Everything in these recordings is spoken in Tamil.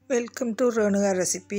வெல்கம் டு ரேணுகா ரெசிபி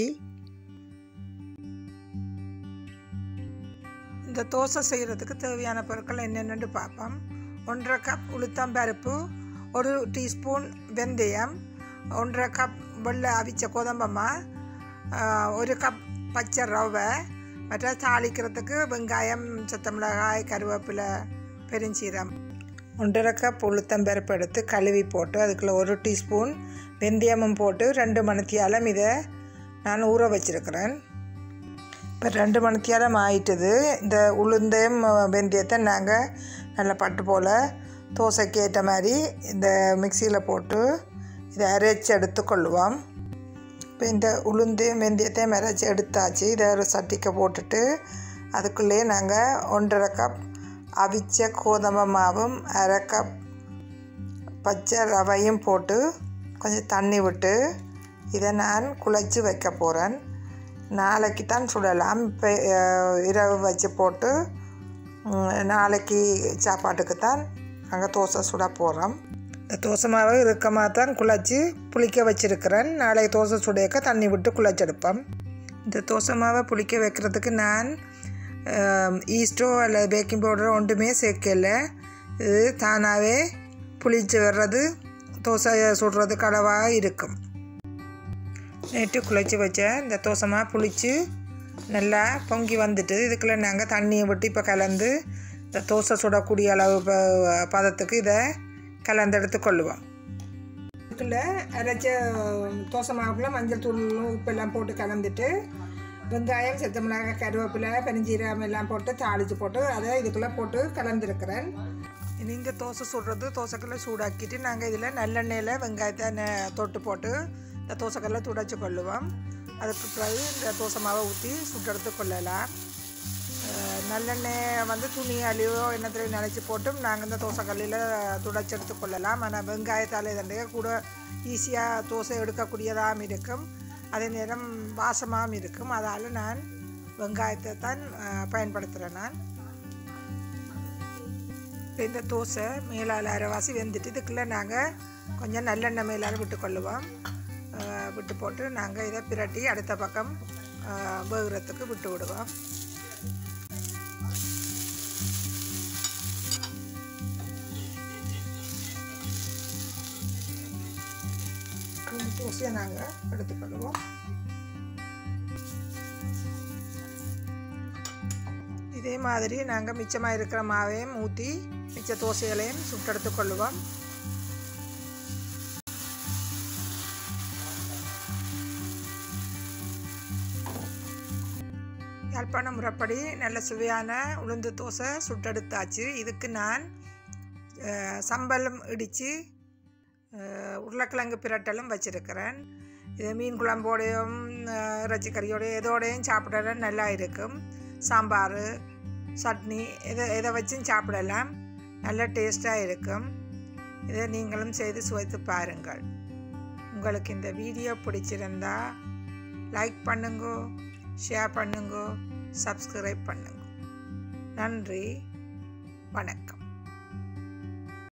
இந்த தோசை செய்கிறதுக்கு தேவையான பொருட்கள் என்னென்னு பார்ப்போம் ஒன்றரை கப் உளுத்தம் பருப்பு ஒரு டீஸ்பூன் வெந்தயம் ஒன்றரை கப் வெள்ளை அவிச்ச கோதம்பமா ஆஹ், ஒரு கப் பச்சை ரவை மற்ற தாளிக்கிறதுக்கு வெங்காயம் சத்த மிளகாய் கருவேப்பிலை பெருஞ்சீரம் ஒன்றரை கப் உளுத்தம் பருப்பு எடுத்து கழுவி போட்டு அதுக்குள்ளே ஒரு டீஸ்பூன் வெந்தயமும் போட்டு ரெண்டு மணித்தியாலம் இதை நான் ஊற வச்சிருக்கிறேன் இப்போ ரெண்டு மணித்தியாலம் ஆயிட்டுது இந்த உளுந்தையும் வெந்தயத்தை நாங்கள் நல்லா பட்டு போல் தோசைக்கு ஏற்ற மாதிரி இந்த மிக்சியில் போட்டு இதை அரைச்சி எடுத்து கொள்ளுவோம் இப்போ இந்த உளுந்தையும் வெந்தயத்தையும் அரைச்சி எடுத்தாச்சு இதை ஒரு சட்டிக்கு போட்டுட்டு அதுக்குள்ளேயே நாங்கள் ஒன்றரை கப் அவிச்ச கோதுமை மாவும் அரை கப் பச்சை ரவையும் போட்டு கொஞ்சம் தண்ணி விட்டு இதை நான் குழச்சி வைக்க போகிறேன் நாளைக்கு தான் சுடலாம் இப்போ அஹ், இரவு வச்சு போட்டு ம், நாளைக்கு சாப்பாட்டுக்கு தான் நாங்கள் தோசை சுட போகிறோம் இந்த தோசை மாவை இறுக்கமாக தான் குழச்சி புளிக்க வச்சுருக்கிறேன் நாளைக்கு தோசை சுடையக்க தண்ணி விட்டு குழச்செடுப்போம் இந்த தோசை மாவை புளிக்க வைக்கிறதுக்கு நான் ஆம், ஈஸ்டோ அல்லது பேக்கிங் பவுடரோ ஒன்றுமே சேர்க்கல இது தானாகவே புளிச்சு வர்றது தோசை சுடுறது களவாக இருக்கும் நேற்று குழச்சி வச்ச இந்த தோசைமா புளிச்சு நல்லா பொங்கி வந்துட்டு இதுக்குள்ளே நாங்கள் தண்ணியை விட்டு இப்போ கலந்து இந்த தோசை சுடக்கூடிய அளவு ப- பதத்துக்கு இதை கலந்து எடுத்து கொள்ளுவோம் இதுக்குள்ளே அரைச்ச தோசை மாவுக்குள்ள மஞ்சள் தூள் உப்பெல்லாம் போட்டு கலந்துட்டு வெங்காயம் செத்த மிளகாய் கருவேப்பிலை பெருஞ்சீரகம் எல்லாம் போட்டு தாளித்து போட்டு அதை இதுக்குள்ளே போட்டு கலந்துருக்கிறேன் இனி இந்த தோசை சுடுறது தோசைக்கல்லை சூடாக்கிட்டு நாங்கள் இதில் நல்லெண்ணெயில் வெங்காயத்தை நெ- தொட்டு போட்டு இந்த தோசைக்கல்லை துடைச்சி கொள்ளுவோம் அதுக்கு பிறகு இந்த தோசை மாவை ஊற்றி சுட்டெடுத்து கொள்ளலாம் அஹ் நல்லெண்ணெய் வந்து துணியாலேயோ எண்ணத்தில் நினச்சி போட்டும் நாங்கள் இந்த தோசை கல்லில் துடைச்சி எடுத்து கொள்ளலாம் ஆனால் வெங்காயத்தால் இதண்டைய கூட ஈஸியாக தோசை எடுக்கக்கூடியதாகவும் இருக்கும் அதே நேரம் வாசமாகவும் இருக்கும் அதால் நான் வெங்காயத்தை தான் பயன்படுத்துகிறேன் நான் இப்ப இந்த தோசை மேலால் அரைவாசி வெந்துட்டு இதுக்குள்ளே நாங்கள் கொஞ்சம் நல்லெண்ணெய் மேலால் விட்டு கொள்ளுவோம் அஹ் விட்டு போட்டு நாங்கள் இதை பிரட்டி அடுத்த பக்கம் அஹ், வேகுறதுக்கு விட்டு விடுவோம் இந்த தோசையை நாங்கள் எடுத்துக்கொள்வோம் இதே மாதிரி நாங்கள் மிச்சமாக இருக்கிற மாவையும் ஊற்றி மிச்ச தோசைகளையும் சுட்டெடுத்து கொள்ளுவோம் யாழ்ப்பாண முறைப்படி நல்ல சுவையான உளுந்து தோசை சுட்டெடுத்தாச்சு இதுக்கு நான் அஹ், சம்பளம் இடித்து உருளைக்கிழங்கு பிரட்டலும் வச்சுருக்கிறேன் இது மீன் குழம்போடையும் அஹ், இறைச்சி கறியோடையும் எதோடையும் சாப்பிட நல்லா இருக்கும் சாம்பார் சட்னி எதை எதை வச்சும் சாப்பிடலாம் நல்ல டேஸ்ட்டாக இருக்கும் இதை நீங்களும் செய்து சுவைத்து பாருங்கள் உங்களுக்கு இந்த வீடியோ பிடிச்சிருந்தா லைக் பண்ணுங்க ஷேர் பண்ணுங்க சப்ஸ்கிரைப் பண்ணுங்க நன்றி வணக்கம்